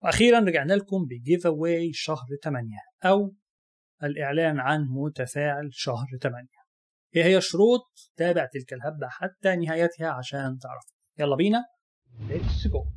واخيرا رجعنا لكم بجيف اواي شهر 8 او الاعلان عن متفاعل شهر 8 ايه هي الشروط تابع تلك الهبة حتى نهايتها عشان تعرف يلا بينا ليتس جو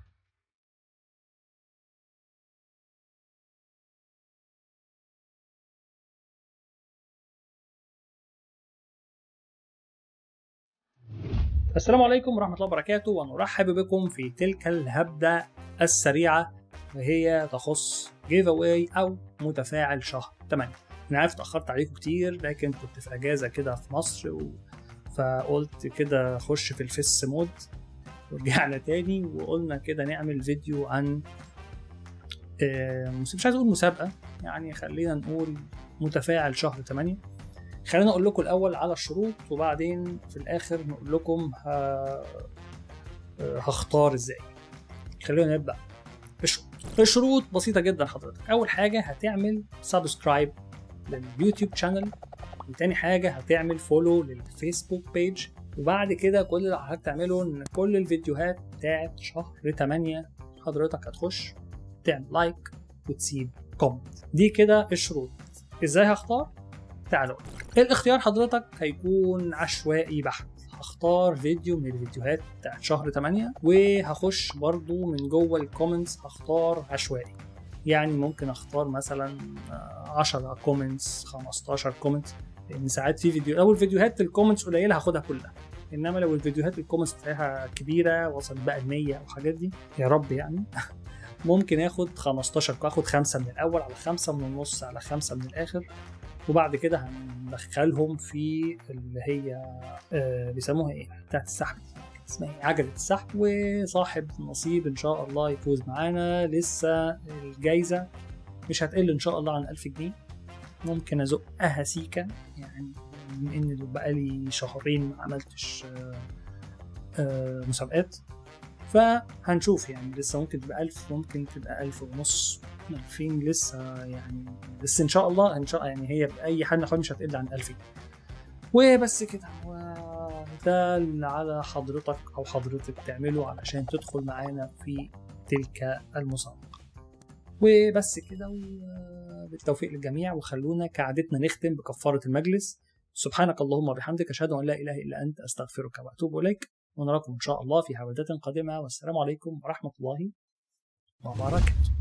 السلام عليكم ورحمة الله وبركاته ونرحب بكم في تلك الهبدة السريعة وهي تخص جيف اواي أو متفاعل شهر 8 أنا عارف اتأخرت عليكم كتير لكن كنت في أجازة كده في مصر و... فقلت كده أخش في الفيس مود ورجعنا تاني وقلنا كده نعمل فيديو عن آه، مش عايز أقول مسابقة يعني خلينا نقول متفاعل شهر 8 خلينا اقول لكم الاول على الشروط وبعدين في الاخر نقول لكم ه... هختار ازاي خلينا نبدا الشروط الشروط بسيطه جدا حضرتك اول حاجه هتعمل سبسكرايب لليوتيوب شانل وتاني حاجه هتعمل فولو للفيسبوك بيج وبعد كده كل اللي حضرتك تعمله ان كل الفيديوهات بتاعت شهر 8 حضرتك هتخش تعمل لايك وتسيب كومنت دي كده الشروط ازاي هختار تعالوا الاختيار حضرتك هيكون عشوائي بحت هختار فيديو من الفيديوهات بتاعت شهر 8 وهخش برضو من جوه الكومنتس هختار عشوائي يعني ممكن اختار مثلا 10 كومنتس 15 كومنتس لان ساعات في فيديو لو الفيديوهات الكومنتس قليله هاخدها كلها انما لو الفيديوهات الكومنتس بتاعتها كبيره وصلت بقى ل 100 او حاجات دي يا رب يعني ممكن اخد 15 اخد خمسه من الاول على خمسه من النص على خمسه من الاخر وبعد كده هندخلهم في اللي هي آه بيسموها ايه بتاعت السحب اسمها ايه عجلة السحب وصاحب نصيب ان شاء الله يفوز معانا لسه الجايزة مش هتقل ان شاء الله عن 1000 جنيه ممكن ازقها سيكا يعني من ان بقالي شهرين ما عملتش آه آه مسابقات فهنشوف يعني لسه ممكن تبقى 1000 ممكن تبقى 1000 ونص 2000 لسه يعني بس ان شاء الله ان شاء الله يعني هي باي حال من الاحوال مش هتقل عن 1000 وبس كده ده اللي على حضرتك او حضرتك تعمله علشان تدخل معانا في تلك المسابقه وبس كده وبالتوفيق للجميع وخلونا كعادتنا نختم بكفاره المجلس سبحانك اللهم وبحمدك اشهد ان لا اله الا انت استغفرك واتوب اليك ونراكم ان شاء الله في حلقات قادمه والسلام عليكم ورحمه الله وبركاته